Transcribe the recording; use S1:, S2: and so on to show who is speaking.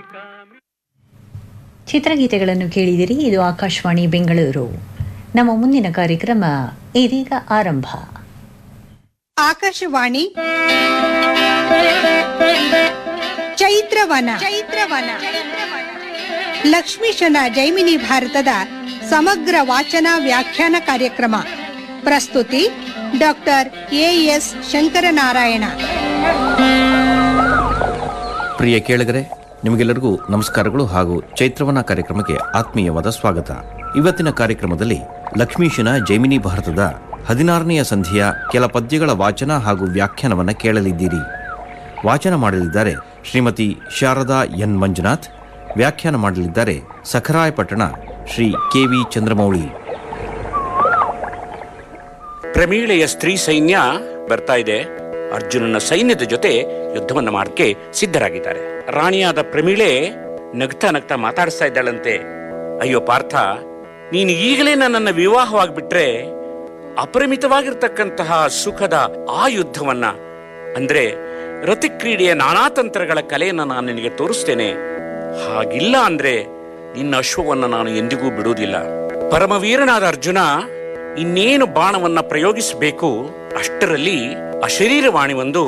S1: ಚಿತ್ರಗೀತೆಗಳನ್ನು ಕೇಳಿದಿರಿ ಇದು ಆಕಾಶವಾಣಿ ಬೆಂಗಳೂರು ನಮ್ಮ ಮುಂದಿನ ಕಾರ್ಯಕ್ರಮ ಇದೀಗ ಆರಂಭ
S2: ಆಕಾಶವಾಣಿ ಚೈತ್ರವನ ಚೈತ್ರವನ ಲಕ್ಷ್ಮೀಶನ ಜೈಮಿನಿ ಭಾರತದ ಸಮಗ್ರ ವಾಚನ ವ್ಯಾಖ್ಯಾನ ಕಾರ್ಯಕ್ರಮ ಪ್ರಸ್ತುತಿ ಡಾಕ್ಟರ್ ಎ ಎಸ್ ಶಂಕರನಾರಾಯಣ
S3: ಪ್ರಿಯ ಕೇಳಿಗರೆ ನಿಮಗೆಲ್ಲರಿಗೂ ನಮಸ್ಕಾರಗಳು ಹಾಗೂ ಚೈತ್ರವನ ಕಾರ್ಯಕ್ರಮಕ್ಕೆ ಆತ್ಮೀಯವಾದ ಸ್ವಾಗತ ಇವತ್ತಿನ ಕಾರ್ಯಕ್ರಮದಲ್ಲಿ ಲಕ್ಷ್ಮೀಶನ ಜೈಮಿನಿ ಭಾರತದ ಹದಿನಾರನೆಯ ಸಂಧಿಯ ಕೆಲ ಪದ್ಯಗಳ ವಾಚನ ಹಾಗೂ ವ್ಯಾಖ್ಯಾನವನ್ನು ಕೇಳಲಿದ್ದೀರಿ ವಾಚನ ಮಾಡಲಿದ್ದಾರೆ ಶ್ರೀಮತಿ ಶಾರದಾ ಎನ್ ಮಂಜುನಾಥ್ ವ್ಯಾಖ್ಯಾನ ಮಾಡಲಿದ್ದಾರೆ ಸಖರಾಯಪಟ್ಟಣ ಶ್ರೀ ಕೆ ವಿ ಚಂದ್ರಮೌಳಿ
S4: ಪ್ರಮೀಳೆಯ ಸ್ತ್ರೀ ಸೈನ್ಯ ಬರ್ತಾ ಇದೆ ಅರ್ಜುನನ ಸೈನ್ಯದ ಜೊತೆ ಯುದ್ಧವನ್ನ ಮಾಡಕ್ಕೆ ಸಿದ್ಧರಾಗಿದ್ದಾರೆ ರಾಣಿಯಾದ ಪ್ರಮೀಳೆ ನಗ್ತಾ ನಗ್ತಾ ಮಾತಾಡಿಸ್ತಾ ಇದ್ದಾಳಂತೆ ಅಯ್ಯೋ ಪಾರ್ಥ ನೀನು ಈಗಲೇ ನನ್ನನ್ನ ವಿವಾಹವಾಗಿಬಿಟ್ರೆ ಅಪರಿಮಿತವಾಗಿರ್ತಕ್ಕಂತಹ ಸುಖದ ಆ ಯುದ್ಧವನ್ನ ಅಂದ್ರೆ ರತಿಕ್ರೀಡೆಯ ನಾನಾ ತಂತ್ರಗಳ ಕಲೆಯನ್ನ ನಾನು ನಿನಗೆ ತೋರಿಸ್ತೇನೆ ಹಾಗಿಲ್ಲ ಅಂದ್ರೆ ನಿನ್ನ ಅಶ್ವವನ್ನ ನಾನು ಎಂದಿಗೂ ಬಿಡುವುದಿಲ್ಲ ಪರಮವೀರನಾದ ಅರ್ಜುನ ಇನ್ನೇನು ಬಾಣವನ್ನ ಪ್ರಯೋಗಿಸಬೇಕು ಅಷ್ಟರಲ್ಲಿ ಅಶರೀರವಾಣಿ ಒಂದು